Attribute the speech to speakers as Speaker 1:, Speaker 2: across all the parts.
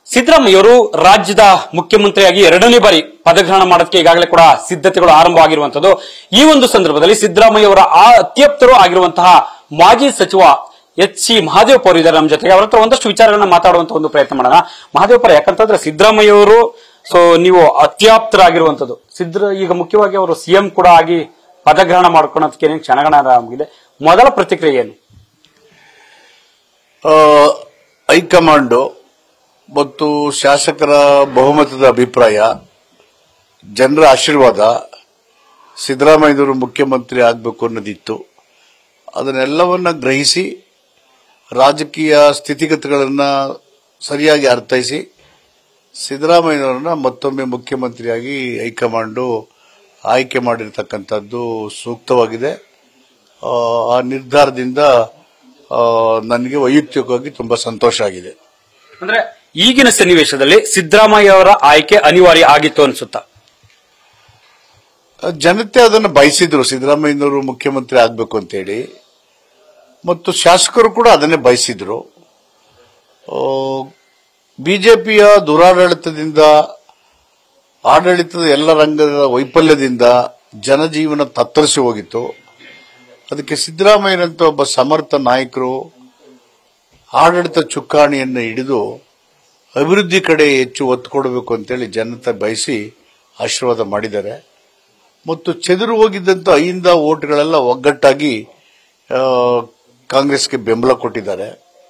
Speaker 1: ಸಿದ್ದರಾಮಯ್ಯವರು ರಾಜ್ಯದ ಮುಖ್ಯಮಂತ್ರಿಯಾಗಿ ಎರಡನೇ ಬಾರಿ ಪದಗ್ರಹಣ ಮಾಡೋದಕ್ಕೆ ಈಗಾಗಲೇ ಕೂಡ ಸಿದ್ಧತೆಗಳು ಆರಂಭವಾಗಿರುವಂತದ್ದು ಈ ಒಂದು ಸಂದರ್ಭದಲ್ಲಿ ಸಿದ್ದರಾಮಯ್ಯವರ ಆ ಅತ್ಯಪ್ತರು ಆಗಿರುವಂತಹ ಮಾಜಿ ಸಚಿವ ಎಚ್ ಸಿ ಮಹಾದೇವಪ್ಪ ಅವರು ಇದ್ದಾರೆ ನಮ್ಮ ಜೊತೆಗೆ ಅವರ ಹತ್ರ ಒಂದಷ್ಟು ವಿಚಾರಗಳನ್ನ ಮಾತಾಡುವಂತ ಒಂದು ಪ್ರಯತ್ನ ಮಾಡೋಣ ಮಹಾದೇವಪ್ಪರ ಯಾಕಂತಂದ್ರೆ ಸಿದ್ದರಾಮಯ್ಯವರು ಸೊ ನೀವು ಅತ್ಯಾಪ್ತರಾಗಿರುವಂತದ್ದು ಸಿದ್ರ ಈಗ ಮುಖ್ಯವಾಗಿ ಅವರು ಸಿಎಂ ಕೂಡ ಆಗಿ ಪದಗ್ರಹಣ ಮಾಡ್ಕೊಳ್ಳೋದಕ್ಕೆ ಏನೇನು ಕ್ಷಣಗಣ ಆಗಿದೆ ಮೊದಲ ಪ್ರತಿಕ್ರಿಯೆ ಏನು
Speaker 2: ಆ, ಹೈಕಮಾಂಡು ಮತ್ತು ಶಾಸಕರ ಬಹುಮತದ ಅಭಿಪ್ರಾಯ ಜನರ ಆಶೀರ್ವಾದ ಸಿದ್ದರಾಮಯ್ಯನವರು ಮುಖ್ಯಮಂತ್ರಿ ಆಗಬೇಕು ಅನ್ನೋದಿತ್ತು ಅದನ್ನೆಲ್ಲವನ್ನ ಗ್ರಹಿಸಿ ರಾಜಕೀಯ ಸ್ಥಿತಿಗತಿಗಳನ್ನ ಸರಿಯಾಗಿ ಅರ್ಥೈಸಿ ಸಿದ್ದರಾಮಯ್ಯನವರನ್ನ ಮತ್ತೊಮ್ಮೆ ಮುಖ್ಯಮಂತ್ರಿಯಾಗಿ ಹೈಕಮಾಂಡು ಆಯ್ಕೆ ಮಾಡಿರ್ತಕ್ಕಂಥದ್ದು ಸೂಕ್ತವಾಗಿದೆ ಆ, ಆ ನಿರ್ಧಾರದಿಂದ ಆ, ನನಗೆ ವೈಯಕ್ತಿಕವಾಗಿ ತುಂಬಾ ಸಂತೋಷ ಆಗಿದೆ
Speaker 1: ಅಂದ್ರೆ ಈಗಿನ ಸನ್ನಿವೇಶದಲ್ಲಿ ಸಿದ್ದರಾಮಯ್ಯ ಅವರ ಆಯ್ಕೆ ಅನಿವಾರ್ಯ ಆಗಿತ್ತು ಅನ್ಸುತ್ತಾ
Speaker 2: ಜನತೆ ಅದನ್ನು ಬಯಸಿದ್ರು ಸಿದ್ದರಾಮಯ್ಯನವರು ಮುಖ್ಯಮಂತ್ರಿ ಆಗಬೇಕು ಅಂತೇಳಿ ಮತ್ತು ಶಾಸಕರು ಕೂಡ ಅದನ್ನೇ ಬಯಸಿದ್ರು ಬಿಜೆಪಿಯ ದುರಾಡಳಿತದಿಂದ ಆಡಳಿತದ ಎಲ್ಲ ರಂಗದ ವೈಫಲ್ಯದಿಂದ ಜನಜೀವನ ತತ್ತರಿಸಿ ಹೋಗಿತ್ತು ಅದಕ್ಕೆ ಸಿದ್ದರಾಮಯ್ಯನಂತ ಒಬ್ಬ ಸಮರ್ಥ ನಾಯಕರು ಆಡಳಿತ ಚುಕ್ಕಾಣಿಯನ್ನು ಹಿಡಿದು ಅಭಿವೃದ್ಧಿ ಕಡೆ ಹೆಚ್ಚು ಒತ್ತು ಕೊಡಬೇಕು ಅಂತೇಳಿ ಜನತೆ ಬಯಸಿ ಆಶೀರ್ವಾದ ಮಾಡಿದ್ದಾರೆ ಮತ್ತು ಚೆದರು ಹೋಗಿದ್ದಂತ ಐಂದ ಓಟ್ಗಳೆಲ್ಲ ಒಗ್ಗಟ್ಟಾಗಿ ಆ, ಕಾಂಗ್ರೆಸ್ಗೆ ಬೆಂಬಲ ಕೊಟ್ಟಿದ್ದಾರೆ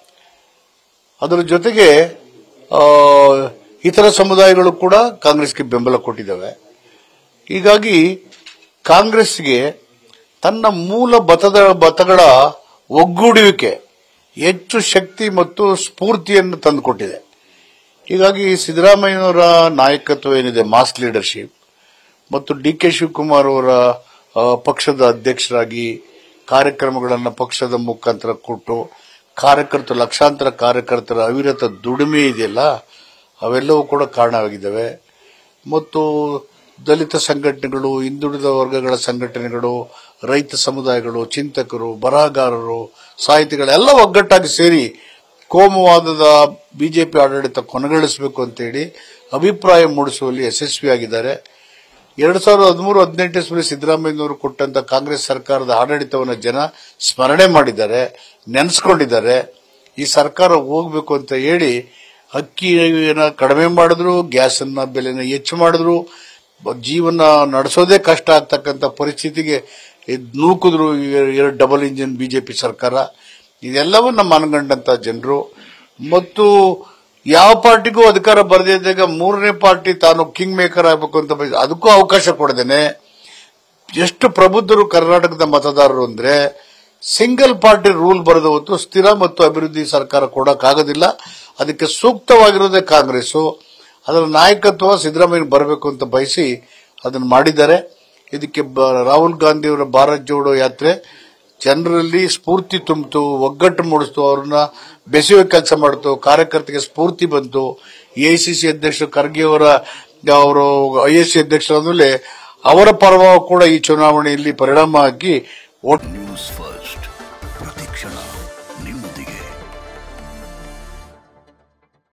Speaker 2: ಅದರ ಜೊತೆಗೆ ಆ, ಇತರ ಸಮುದಾಯಗಳು ಕೂಡ ಕಾಂಗ್ರೆಸ್ಗೆ ಬೆಂಬಲ ಕೊಟ್ಟಿದ್ದಾವೆ ಹೀಗಾಗಿ ಕಾಂಗ್ರೆಸ್ಗೆ ತನ್ನ ಮೂಲ ಬತದ ಬತಗಳ ಒಗ್ಗೂಡುವಿಕೆ ಹೆಚ್ಚು ಶಕ್ತಿ ಮತ್ತು ಸ್ಫೂರ್ತಿಯನ್ನು ತಂದುಕೊಟ್ಟಿದೆ ಹೀಗಾಗಿ ಸಿದ್ದರಾಮಯ್ಯನವರ ನಾಯಕತ್ವ ಏನಿದೆ ಮಾಸ್ ಲೀಡರ್ಶಿಪ್ ಮತ್ತು ಡಿ ಕೆ ಶಿವಕುಮಾರ್ ಅವರ ಆ, ಪಕ್ಷದ ಅಧ್ಯಕ್ಷರಾಗಿ ಕಾರ್ಯಕ್ರಮಗಳನ್ನು ಪಕ್ಷದ ಮುಖಾಂತರ ಕೊಟ್ಟು ಕಾರ್ಯಕರ್ತರು ಲಕ್ಷಾಂತರ ಕಾರ್ಯಕರ್ತರ ಅವಿರತ ದುಡಿಮೆ ಇದೆಯಲ್ಲ ಅವೆಲ್ಲವೂ ಕೂಡ ಕಾರಣವಾಗಿದ್ದಾವೆ ಮತ್ತು ದಲಿತ ಸಂಘಟನೆಗಳು ಹಿಂದುಳಿದ ವರ್ಗಗಳ ಸಂಘಟನೆಗಳು ರೈತ ಸಮುದಾಯಗಳು ಚಿಂತಕರು ಬರಹಗಾರರು ಸಾಹಿತಿಗಳೆಲ್ಲ ಒಗ್ಗಟ್ಟಾಗಿ ಸೇರಿ ಕೋಮುವಾದದ ಬಿಜೆಪಿ ಆಡಳಿತ ಕೊನೆಗೊಳಿಸಬೇಕು ಅಂತೇಳಿ ಅಭಿಪ್ರಾಯ ಮೂಡಿಸುವಲ್ಲಿ ಯಶಸ್ವಿಯಾಗಿದ್ದಾರೆ ಎರಡ್ ಸಾವಿರದ ಹದಿಮೂರು ಹದಿನೆಂಟರಲ್ಲಿ ಸಿದ್ದರಾಮಯ್ಯನವರು ಕೊಟ್ಟಂತ ಕಾಂಗ್ರೆಸ್ ಸರ್ಕಾರದ ಆಡಳಿತವನ್ನು ಜನ ಸ್ಮರಣೆ ಮಾಡಿದ್ದಾರೆ ನೆನೆಸ್ಕೊಂಡಿದ್ದಾರೆ ಈ ಸರ್ಕಾರ ಹೋಗಬೇಕು ಅಂತ ಹೇಳಿ ಅಕ್ಕಿನ ಕಡಿಮೆ ಮಾಡಿದ್ರು ಗ್ಯಾಸನ್ನ ಬೆಲೆನ ಹೆಚ್ಚು ಮಾಡಿದ್ರು ಬ- ಜೀವನ ನಡೆಸೋದೇ ಕಷ್ಟ ಆಗ್ತಕ್ಕಂಥ ಪರಿಸ್ಥಿತಿಗೆ ಇದ್ ನೂಕಿದ್ರು ಈ ಎರಡು ಡಬಲ್ ಇಂಜಿನ್ ಬಿಜೆಪಿ ಸರ್ಕಾರ ಇದೆಲ್ಲವನ್ನ ಮನಗಂಡಂತ ಜನರು ಮತ್ತು ಯಾವ ಪಾರ್ಟಿಗೂ ಅಧಿಕಾರ ಬರದೇ ಇದ್ದಾಗ ಮೂರನೇ ಪಾರ್ಟಿ ತಾನು ಕಿಂಗ್ ಮೇಕರ್ ಆಗಬೇಕು ಅಂತ ಬಯಸ್- ಅದಕ್ಕೂ ಅವಕಾಶ ಕೊಡದೇನೆ ಎಷ್ಟು ಪ್ರಬುದ್ಧರು ಕರ್ನಾಟಕದ ಮತದಾರರು ಅಂದ್ರೆ ಸಿಂಗಲ್ ಪಾರ್ಟಿ ರೂಲ್ ಬರೆದ ಹೊತ್ತು ಸ್ಥಿರ ಮತ್ತು ಅಭಿವೃದ್ಧಿ ಸರ್ಕಾರ ಕೊಡಕ್ಕಾಗೋದಿಲ್ಲ ಅದಕ್ಕೆ ಸೂಕ್ತವಾಗಿರೋದೇ ಕಾಂಗ್ರೆಸ್ ಅದರ ನಾಯಕತ್ವ ಸಿದ್ದರಾಮಯ್ಯ ಬರಬೇಕು ಅಂತ ಬಯಸಿ ಅದನ್ನು ಮಾಡಿದ್ದಾರೆ ಇದಕ್ಕೆ ಬ- ರಾಹುಲ್ ಗಾಂಧಿ ಅವರ ಭಾರತ್ ಜೋಡೋ ಯಾತ್ರೆ ಜನರಲ್ಲಿ ಸ್ಫೂರ್ತಿ ತುಂಬಿತು ಒಗ್ಗಟ್ಟು ಮೂಡಿಸ್ತು ಅವ್ರನ್ನ ಬೆಸೆಯುವ ಕೆಲಸ ಮಾಡಿತು ಕಾರ್ಯಕರ್ತರಿಗೆ ಸ್ಫೂರ್ತಿ ಬಂತು ಎಐಸಿಸಿ ಅಧ್ಯಕ್ಷ ಖರ್ಗೆ ಅವರ ಅವರು ಐಎಸ್ಸಿ ಅಧ್ಯಕ್ಷರಾದ್ಮೇಲೆ ಅವರ ಪರವಾಗಿ ಕೂಡ ಈ ಚುನಾವಣೆಯಲ್ಲಿ ಪರಿಣಾಮ ಆಗಿ ಓಟ್
Speaker 3: ನ್ಯೂಸ್ ಫಸ್ಟ್ ಪ್ರತಿಕ್ಷಣ